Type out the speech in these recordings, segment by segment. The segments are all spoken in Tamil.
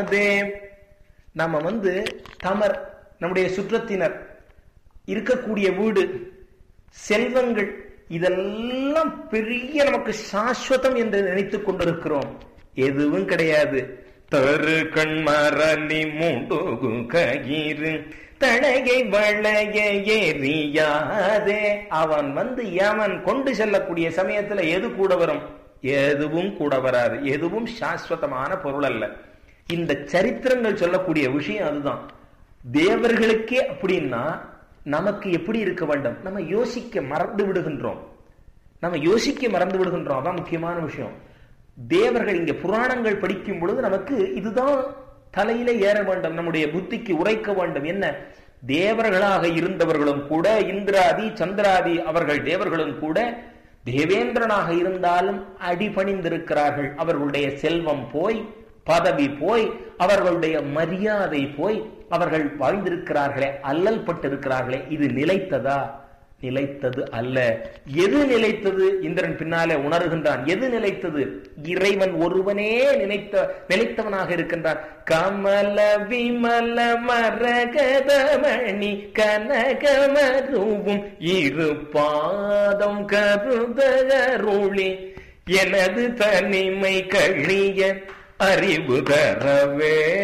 அதே நம்ம வந்து தமர் நம்முடைய சுற்றத்தினர் இருக்கக்கூடிய வீடு செல்வங்கள் இதெல்லாம் பெரிய நமக்கு சாஸ்வதம் என்று நினைத்துக் கொண்டிருக்கிறோம் எதுவும் கிடையாது தரு கண்மரலி மூண்டுகு கயிறு தழகை வளைய எரியாதே அவன் வந்து அவன் கொண்டு செல்லக்கூடிய சமயத்துல எது கூட வரும் எதுவும் கூட வராது எதுவும் சாஸ்வதமான பொருள் அல்ல இந்த சரித்திரங்கள் சொல்லக்கூடிய விஷயம் அதுதான் தேவர்களுக்கே அப்படின்னா நமக்கு எப்படி இருக்க வேண்டும் நம்ம யோசிக்க மறந்து விடுகின்றோம் நம்ம யோசிக்க மறந்து விடுகின்றோம் அதான் முக்கியமான விஷயம் தேவர்கள் இங்க புராணங்கள் படிக்கும் பொழுது நமக்கு இதுதான் தலையில ஏற வேண்டும் நம்முடைய புத்திக்கு உரைக்க வேண்டும் என்ன தேவர்களாக இருந்தவர்களும் கூட இந்திராதி சந்திராதி அவர்கள் தேவர்களும் கூட தேவேந்திரனாக இருந்தாலும் அடிபணிந்திருக்கிறார்கள் அவர்களுடைய செல்வம் போய் பதவி போய் அவர்களுடைய மரியாதை போய் அவர்கள் வாழ்ந்திருக்கிறார்களே அல்லல் பட்டிருக்கிறார்களே இது நிலைத்ததா நிலைத்தது அல்ல எது நிலைத்தது இந்திரன் பின்னாலே உணர்கின்றான் எது நிலைத்தது இறைவன் ஒருவனே நினைத்த நிலைத்தவனாக இருக்கின்றான் கமல விமல மரகதமணி கனகமருவும் இரு பாதம் கருதருளி எனது தனிமை கழிய அறிவு தர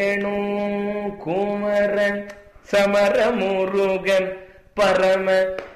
வேணும் குமரன் சமரமுருகன் பரம